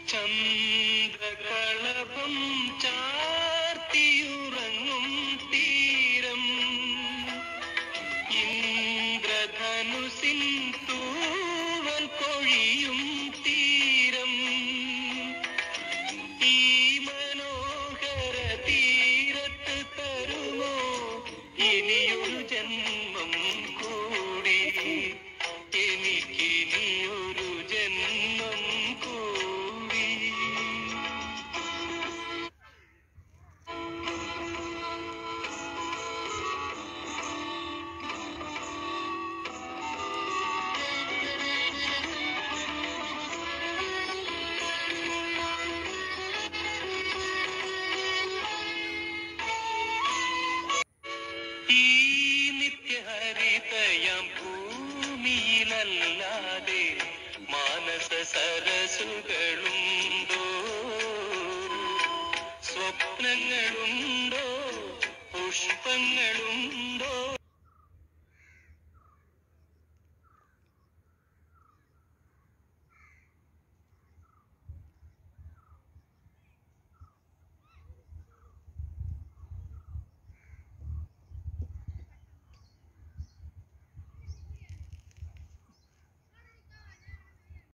ചന്ദ്രകളഭം ചാർത്തിയുറങ്ങും തീരം ഇന്ദ്രധനുസിൻ തൂവൽ പൊഴിയും തീരം ഈ മനോഹര തീരത്ത് തരുമോ ഇനിയൊരു ജന്മം കൂടി എനിക്കിനിയൊരു ജന്മം കൂടി ഈ നിത്യഹരിതയാം ഭൂമിയിലല്ലാതെ മാനസ സരസുകളും